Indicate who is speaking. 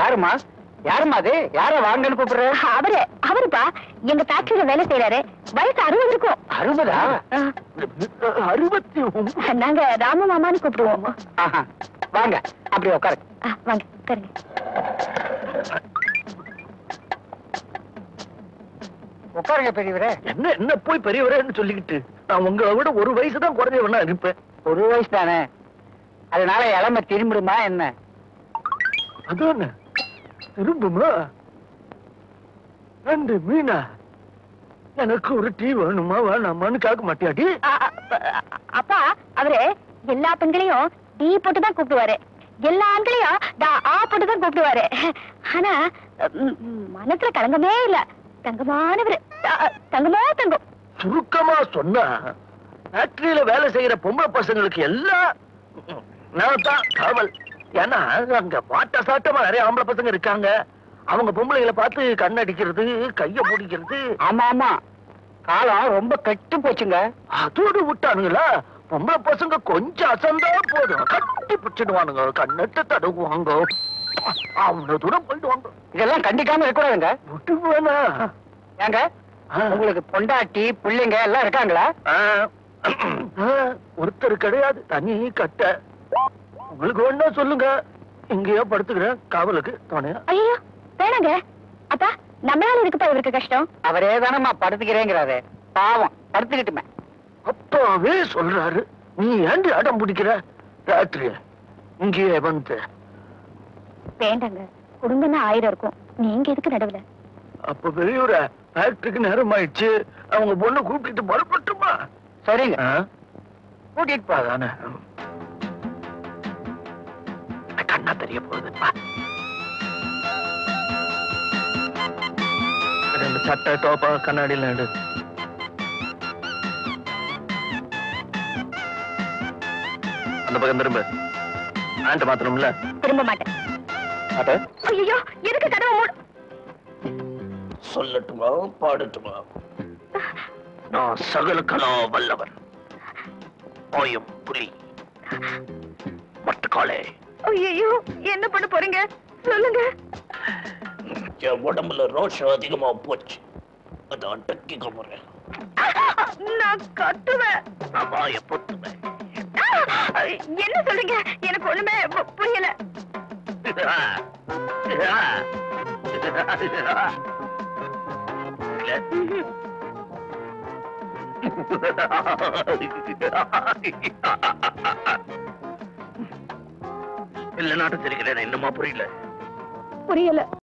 Speaker 1: யாருமா யாருமா அது யார வாங்கன்னு கூப்பிடுற
Speaker 2: அவரு அவருப்பா எங்க ஃபேக்டரியில வேலை செய்யறாரு வயசு அறுபது இருக்கும்
Speaker 1: அறுபதா
Speaker 2: ஆ,
Speaker 1: அறுபத்தி ஒன்பது
Speaker 2: நாங்க ராம மாமான்னு கூப்பிடுவோம்
Speaker 1: ஆஹா. வாங்க அப்படி உட்காரு
Speaker 2: ஆ, வாங்க உட்காருங்க
Speaker 1: உட்காருங்க பெரியவரே
Speaker 3: என்ன என்ன போய் பெரியவரேன்னு சொல்லிக்கிட்டு நான் உங்களை விட ஒரு வயசு தான் குறைஞ்சவனா இருப்பேன்
Speaker 1: ஒரு வயசு தானே அதனால இளமை திரும்பிடுமா என்ன
Speaker 3: அதானே திரும்புமா ரெண்டு மீனா எனக்கு ஒரு டீ வேணுமா வேணாமான்னு கேட்க மாட்டியாடி
Speaker 2: ஆ, ஆ, அ- அப்பா அவரு எல்லா பெண்களையும் டீ போட்டு தான் கூப்பிடுவாரு எல்லா ஆண்களையும் டா ஆ போட்டு தான் கூப்பிடுவாரு ஆனா ம், ம், மனசுல கலங்கமே இல்ல தங்கமானவரு ஆ, தங்கமா தங்கம்
Speaker 3: சுருக்கமா சொன்னா ஃபேக்டரியில வேலை செய்யற பொம்பளை பசங்களுக்கு எல்லாம் நான் தான் காவல் ஏன்னா அங்க வாட்ட சாட்டமா நிறைய ஆம்பளை பசங்க இருக்காங்க அவங்க பொம்பளைகளை பார்த்து கண்ணடிக்கிறது கைய பிடிக்கிறது
Speaker 1: ஆமா ஆமா காலம் ரொம்ப கெட்டு போச்சுங்க
Speaker 3: அதோடு விட்டானுங்களா பொம்பளை பசங்க கொஞ்சம் அசந்தா போதும் கட்டி பிடிச்சிடுவானுங்க கண்ணட்டு தடவுவாங்க அவ்வளவு தூரம் போயிடுவாங்க
Speaker 1: இதெல்லாம் கண்டிக்காம இருக்கக்கூடாதுங்க
Speaker 3: விட்டுவேனா
Speaker 1: ஏங்க உங்களுக்கு பொண்டாட்டி பிள்ளைங்க எல்லாம் இருக்காங்களா
Speaker 3: ஆ, ஆ, ஒருத்தர் கிடையாது தனி கட்ட உங்களுக்கு வேணா சொல்லுங்க இங்கேயோ படுத்துக்கிறேன் காவலுக்கு துணையா
Speaker 2: ஐயோ வேணாங்க அப்பா நம்மளால இருக்குப்பா இவருக்கு கஷ்டம்
Speaker 1: அவரே தானம்மா படுத்துக்கிறேங்கிறாரு பாவம் படுத்துக்கிட்டுமே
Speaker 3: அப்பாவே சொல்றாரு நீ ஏண்டி அடம் பிடிக்கிற ராத்திரி இங்கேயே வந்து
Speaker 2: வேண்டாங்க குடும்பம்னா ஆயிரம் இருக்கும் நீங்க எதுக்கு நடுவுல
Speaker 3: அப்ப பெரியவர ஃபேக்டரிக்கு நேரம் ஆயிடுச்சு அவங்க பொண்ணை கூப்பிட்டு புறப்பட்டுமா
Speaker 1: சரிங்க
Speaker 3: ஆ?
Speaker 1: கூட்டிட்டு போ
Speaker 3: அதானே கண்ணா தெரிய போகுது வா. ரெண்டு சட்டை டோப்பா கண்ணாடியில் எடு அந்த பக்கம் திரும்ப பேண்ட் மாத்தணும்ல
Speaker 2: திரும்ப மாட்டேன்
Speaker 3: மாட்ட
Speaker 2: ஐயோ எதுக்கு கதவை மூடு
Speaker 3: சொல்லட்டுமா பாடட்டுமா நான் சகல கலா வல்லவன் ஆயம் புலி மட்டக்காலே
Speaker 2: ஐயோ என்ன பண்ண போறீங்க சொல்லுங்க
Speaker 3: என் உடம்புல ரோஷம் அதிகமா போச்சு அதை அடக்கிக்க போறேன்
Speaker 2: நான் கத்துவேன்
Speaker 3: நான் வாய பொத்துவேன்
Speaker 2: என்ன சொல்றீங்க எனக்கு ஒண்ணுமே பு- புரியல
Speaker 3: இல்ல நாட்டம் தெரிகிறேன் இன்னுமா புரியல
Speaker 2: புரியல